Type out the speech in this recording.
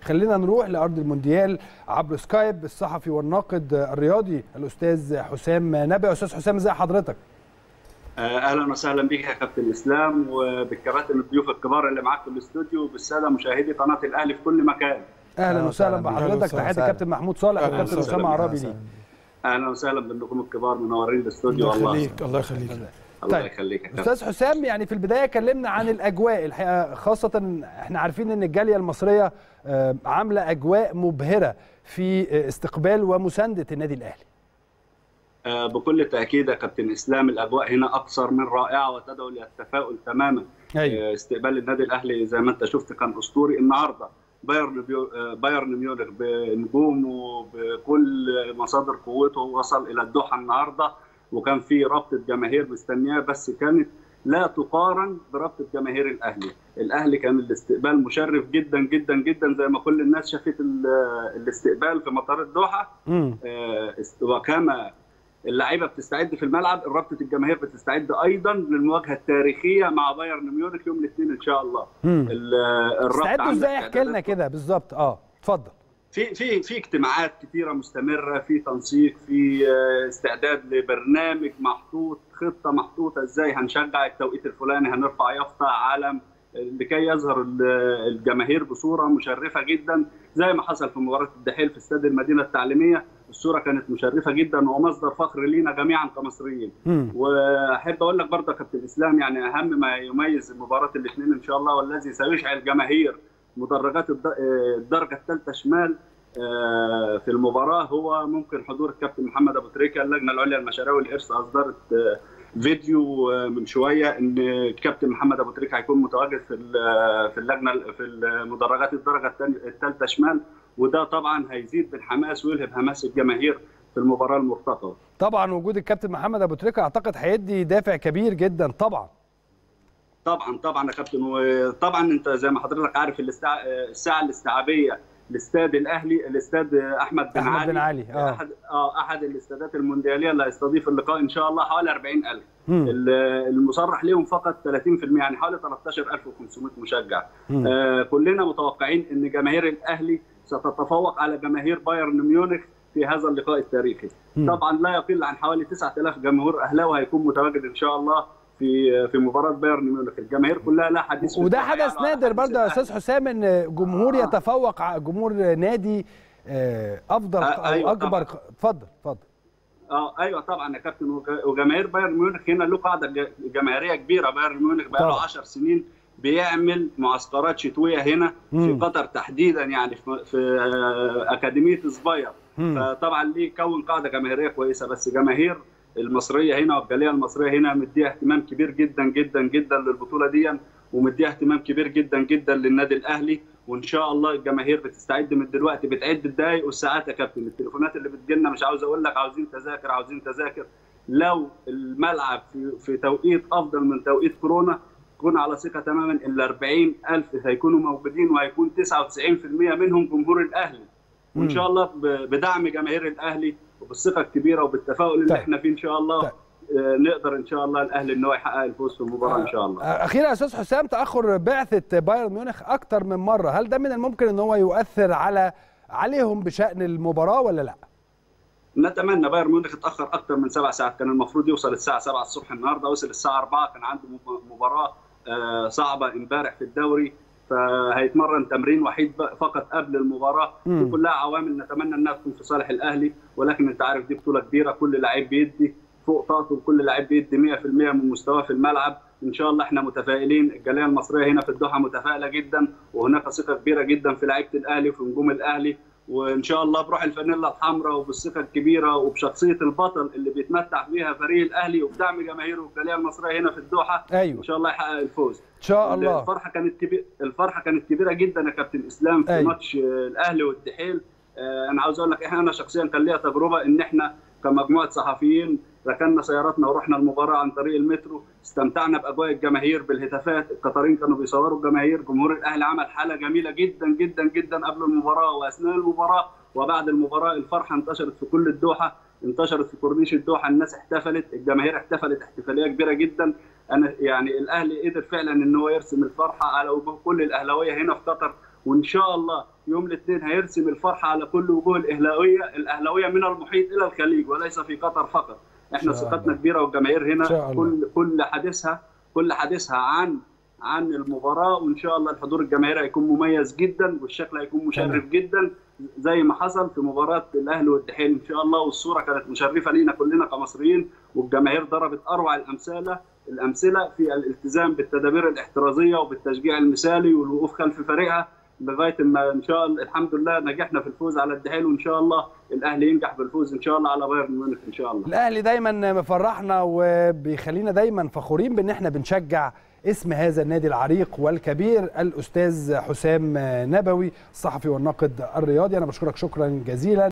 خلينا نروح لارض المونديال عبر سكايب الصحفي والناقد الرياضي الاستاذ حسام نبي استاذ حسام ازي حضرتك اهلا وسهلا بك يا كابتن اسلام وبالكباتن الضيوف الكبار اللي معاك في الاستوديو وبالساده مشاهدي قناه الاهلي في كل مكان اهلا وسهلا بحضرتك تحياتي كابتن محمود صالح والكابتن اسامه عرابي ليك اهلا وسهلا بالنجوم الكبار منورين الاستوديو الله يخليك الله يخليك الله يخليك يا استاذ حسام يعني في البدايه كلمنا عن الاجواء الحقيقه خاصه احنا عارفين ان الجاليه المصريه عامله اجواء مبهره في استقبال ومسانده النادي الاهلي بكل تاكيد يا كابتن اسلام الاجواء هنا اكثر من رائعه وتدعو للتفاؤل تماما أيوة. استقبال النادي الاهلي زي ما انت شفت كان اسطوري النهارده بايرن بيو... بايرن ميونخ بنجومه بكل مصادر قوته وصل الى الدوحه النهارده وكان في رابطه جماهير مستنياه بس كانت لا تقارن برابطه جماهير الاهلي، الاهلي كان الاستقبال مشرف جدا جدا جدا زي ما كل الناس شافت الاستقبال في مطار الدوحه وكما اللعيبه بتستعد في الملعب رابطه الجماهير بتستعد ايضا للمواجهه التاريخيه مع بايرن ميونخ يوم الاثنين ان شاء الله استعدوا ازاي احكي لنا كده بالظبط اه اتفضل في في في اجتماعات كثيره مستمره في تنسيق في استعداد لبرنامج محطوط خطه محطوطه ازاي هنشجع التوقيت الفلاني هنرفع يافطه علم لكي يظهر الجماهير بصوره مشرفه جدا زي ما حصل في مباراه الدحيل في استاد المدينه التعليميه الصوره كانت مشرفه جدا ومصدر فخر لينا جميعا كمصريين واحب اقول لك برضه كابتن اسلام يعني اهم ما يميز مباراه الاثنين ان شاء الله والذي سيشعل جماهير مدرجات الدرجه الثالثه شمال في المباراه هو ممكن حضور الكابتن محمد ابو تريكه اللجنه العليا للمشاريع والارث اصدرت فيديو من شويه ان الكابتن محمد ابو تريكه هيكون متواجد في في اللجنه في مدرجات الدرجه الثالثه شمال وده طبعا هيزيد بالحماس ويلهب حماس الجماهير في المباراه المرتقبه. طبعا وجود الكابتن محمد ابو تريكه اعتقد هيدي دافع كبير جدا طبعا. طبعا طبعا يا كابتن وطبعا انت زي ما حضرتك عارف الاستع... الساعه الاستيعابيه لاستاد الاهلي الاستاد احمد بن أحمد علي بن علي اه احد اه احد الاستادات الموندياليه اللي هيستضيف اللقاء ان شاء الله حوالي 40000 المصرح ليهم فقط 30% يعني حوالي 13500 مشجع آه كلنا متوقعين ان جماهير الاهلي ستتفوق على جماهير بايرن ميونخ في هذا اللقاء التاريخي مم. طبعا لا يقل عن حوالي 9000 جمهور اهلاوي هيكون متواجد ان شاء الله في في مباراه بايرن ميونخ الجماهير كلها لا حديث وده فيها حدث يعني نادر حديث برضه يا الأهلي. استاذ حسام ان جمهور آه. يتفوق على جمهور نادي آه، افضل آه، او أيوة اكبر طبعاً. اتفضل اتفضل اه ايوه طبعا يا كابتن وج- وجماهير بايرن ميونخ هنا له قاعده ج- جماهيريه كبيره بايرن ميونخ بقى له طبعاً. 10 سنين بيعمل معسكرات شتويه هنا في مم. قطر تحديدا يعني في, في آه، اكاديميه سباير مم. فطبعا ليه كون قاعده جماهيريه كويسه بس جماهير المصريه هنا والجاليه المصريه هنا مديها اهتمام كبير جدا جدا جدا للبطوله دي ومديها اهتمام كبير جدا جدا للنادي الاهلي وان شاء الله الجماهير بتستعد من دلوقتي بتعد الدقايق والساعات يا كابتن التليفونات اللي بتجيلنا مش عاوز اقول لك عاوزين تذاكر عاوزين تذاكر لو الملعب في, في توقيت افضل من توقيت كورونا كون على ثقه تماما ان ال 40000 هيكونوا موجودين وهيكون 99% منهم جمهور الاهلي وان مم. شاء الله ب- بدعم جماهير الاهلي وبالثقه الكبيره وبالتفاؤل اللي طيب. احنا فيه ان شاء الله طيب. آه، نقدر ان شاء الله الاهلي ان هو يحقق الفوز في المباراه ان شاء الله آه، اخيرا يا استاذ حسام تاخر بعثه بايرن ميونخ اكتر من مره هل ده من الممكن ان هو يؤثر على عليهم بشان المباراه ولا لا نتمنى بايرن ميونخ اتاخر اكثر من سبع ساعات كان المفروض يوصل الساعه 7 الصبح النهارده وصل الساعه 4 كان عنده مب- مباراه آه، صعبه امبارح في الدوري فهيتمرن تمرين وحيد بقى فقط قبل المباراه مم. دي كلها عوامل نتمنى انها تكون في صالح الاهلي ولكن انت عارف دي بطوله كبيره كل لعيب بيدي فوق طاقته وكل لعيب بيدي 100% من مستواه في الملعب ان شاء الله احنا متفائلين الجاليه المصريه هنا في الدوحه متفائله جدا وهناك ثقه كبيره جدا في لعيبه الاهلي وفي نجوم الاهلي وان شاء الله بروح الفانيلا الحمراء وبالثقه الكبيره وبشخصيه البطل اللي بيتمتع بيها فريق الاهلي وبدعم جماهيره والجاليه المصريه هنا في الدوحه ايوه ان شاء الله يحقق الفوز ان شاء الله الفرحه كانت كبيره الفرحه كانت كبيره جدا يا كابتن اسلام في أيوة. ماتش آه، الاهلي والدحيل آه، انا عاوز اقول لك احنا انا شخصيا كان ليا تجربه ان احنا كمجموعه صحفيين ركننا سياراتنا ورحنا المباراه عن طريق المترو استمتعنا باجواء الجماهير بالهتافات القطرين كانوا بيصوروا الجماهير جمهور الاهلي عمل حاله جميله جدا جدا جدا قبل المباراه واثناء المباراه وبعد المباراه الفرحه انتشرت في كل الدوحه انتشرت في كورنيش الدوحه الناس احتفلت الجماهير احتفلت احتفاليه كبيره جدا انا يعني الاهلي قدر فعلا ان هو يرسم الفرحه على وجوه كل الاهلاويه هنا في قطر وان شاء الله يوم الاثنين هيرسم الفرحه على كل وجوه الاهلاويه الاهلاويه من المحيط الى الخليج وليس في قطر فقط احنا ثقتنا كبيره والجماهير هنا كل كل حديثها كل حديثها عن عن المباراه وان شاء الله الحضور الجماهيري هيكون مميز جدا والشكل هيكون مشرف جدا زي ما حصل في مباراه الاهلي والدحيل ان شاء الله والصوره كانت مشرفه لينا كلنا كمصريين والجماهير ضربت اروع الامثله الامثله في الالتزام بالتدابير الاحترازيه وبالتشجيع المثالي والوقوف خلف فريقها لغايه ما ان شاء الله الحمد لله نجحنا في الفوز على الدحيل وان شاء الله الاهلي ينجح بالفوز ان شاء الله على بايرن ميونخ ان شاء الله. الاهلي دايما مفرحنا وبيخلينا دايما فخورين بان احنا بنشجع اسم هذا النادي العريق والكبير الاستاذ حسام نبوي الصحفي والناقد الرياضي انا بشكرك شكرا جزيلا